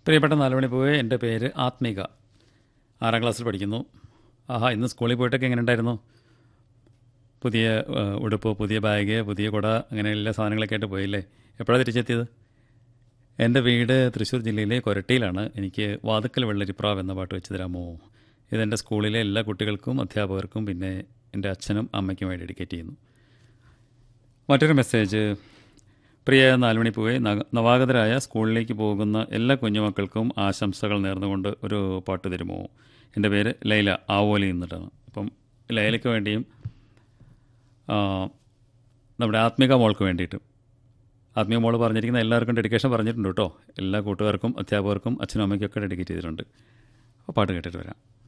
പ്രിയപ്പെട്ട നാലുമണി പോവേ എൻ്റെ പേര് ആത്മിക ആറാം ക്ലാസ്സിൽ പഠിക്കുന്നു ആഹാ ഇന്ന് സ്കൂളിൽ പോയിട്ടൊക്കെ എങ്ങനെ ഉണ്ടായിരുന്നു പുതിയ ഏഹ്, ഉടുപ്പ് പുതിയ ബാഗ് പുതിയ കുട അങ്ങനെ എല്ലാ സാധനങ്ങളൊക്കെ ആയിട്ട് പോയില്ലേ എപ്പോഴാണ് തിരിച്ചെത്തിയത് എൻ്റെ വീട് തൃശ്ശൂർ ജില്ലയിലെ കൊരട്ടിയിലാണ് എനിക്ക് വാതുക്കൽ വെള്ളരിപ്രാവ് എന്ന പാട്ട് വെച്ച് തരാമോ ഇതെൻ്റെ സ്കൂളിലെ എല്ലാ കുട്ടികൾക്കും അധ്യാപകർക്കും പിന്നെ എൻ്റെ അച്ഛനും അമ്മയ്ക്കും വേണ്ടി ഡെഡിക്കേറ്റ് ചെയ്യുന്നു മറ്റൊരു മെസ്സേജ് പ്രിയ നാലുമണിപ്പൂവെ നവ- നവാഗതരായ സ്കൂളിലേക്ക് പോകുന്ന എല്ലാ കുഞ്ഞുമക്കൾക്കും ആശംസകൾ നേർന്നുകൊണ്ട് ഒരു പാട്ട് തരുമോ എൻ്റെ പേര് ലൈല ആവോലി എന്നിട്ടാണ് അപ്പം ലൈലയ്ക്ക് വേണ്ടിയും ആ, നമ്മുടെ ആത്മിക മോൾക്ക് വേണ്ടിയിട്ടും ആത്മീയ മോൾ പറഞ്ഞിരിക്കുന്ന എല്ലാവർക്കും ഡെഡിക്കേഷൻ പറഞ്ഞിട്ടുണ്ട് കേട്ടോ എല്ലാ കൂട്ടുകാർക്കും അധ്യാപകർക്കും അച്ഛനും അമ്മയ്ക്കൊക്കെ ഡെഡിക്കേറ്റ് ചെയ്തിട്ടുണ്ട് അപ്പോൾ പാട്ട് കേട്ടിട്ട് വരാം